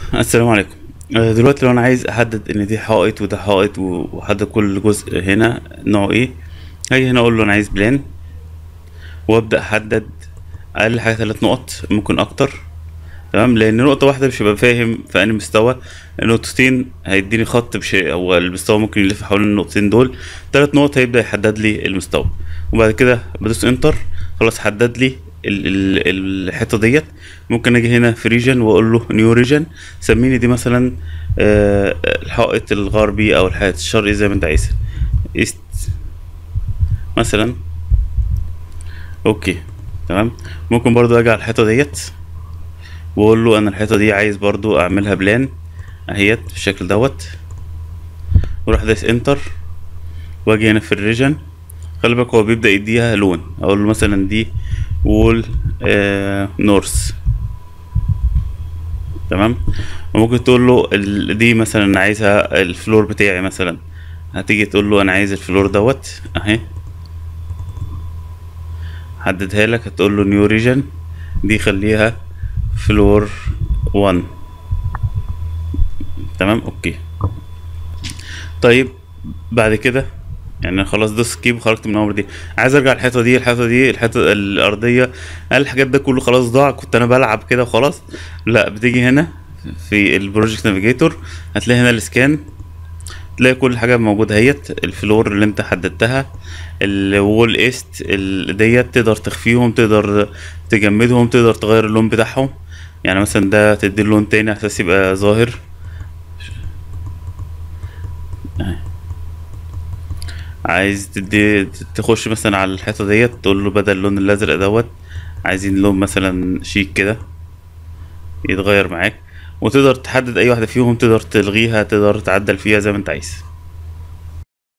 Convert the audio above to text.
السلام عليكم آه، دلوقتي لو انا عايز احدد ان دي حائط وده حائط و- واحدد كل جزء هنا نوعه ايه هاجي هنا اقول له انا عايز بلان وابدا احدد اقل حاجه ثلاث نقط ممكن اكتر تمام لان نقطه واحده مش هبقى فاهم في انهي مستوى نقطتين هيديني خط بشيء هو المستوى ممكن يلف حوالين النقطتين دول ثلاث نقط هيبدا يحدد لي المستوى وبعد كده بدوس انتر خلاص حدد لي ال- ال- الحته ديت ممكن اجي هنا في ريجن واقول له نيو ريجن سميني دي مثلا آه، الحائط الغربي او الحائط الشرقي زي ما انت عايز ايست مثلا اوكي تمام ممكن برضو اجي على الحيطه ديت واقول له انا الحيطه دي عايز برضو اعملها بلان اهيت بالشكل دوت واروح دايس انتر واجي هنا في الريجن خلي بالك هو بيبدا يديها لون اقول له مثلا دي وول آه نورث تمام وممكن تقول له ال- دي مثلا عايزها الفلور بتاعي مثلا هتيجي تقول له انا عايز الفلور دوت اهي حددها لك هتقول له نيو ريجن دي خليها فلور 1 تمام اوكي طيب بعد كده يعني خلاص دوس سكيب خرجت من الامر دي عايز ارجع الحيطه دي الحيطه دي الحيطه الارضيه قال الحاجات ده كله خلاص ضاع كنت انا بلعب كده وخلاص لا بتيجي هنا في البروجكت نافيجيتور هتلاقي هنا السكان تلاقي كل حاجه موجوده اهيت الفلور اللي انت حددتها الوول ايست ال- ديت تقدر تخفيهم تقدر تجمدهم تقدر تغير اللون بتاعهم يعني مثلا ده تدي لون تاني على اساس يبقى ظاهر عايز تدي تخش مثلا على الحيطه ديت تقول له بدل اللون الازرق دوت عايزين لون مثلا شيك كده يتغير معاك وتقدر تحدد اي واحده فيهم تقدر تلغيها تقدر تعدل فيها زي ما انت عايز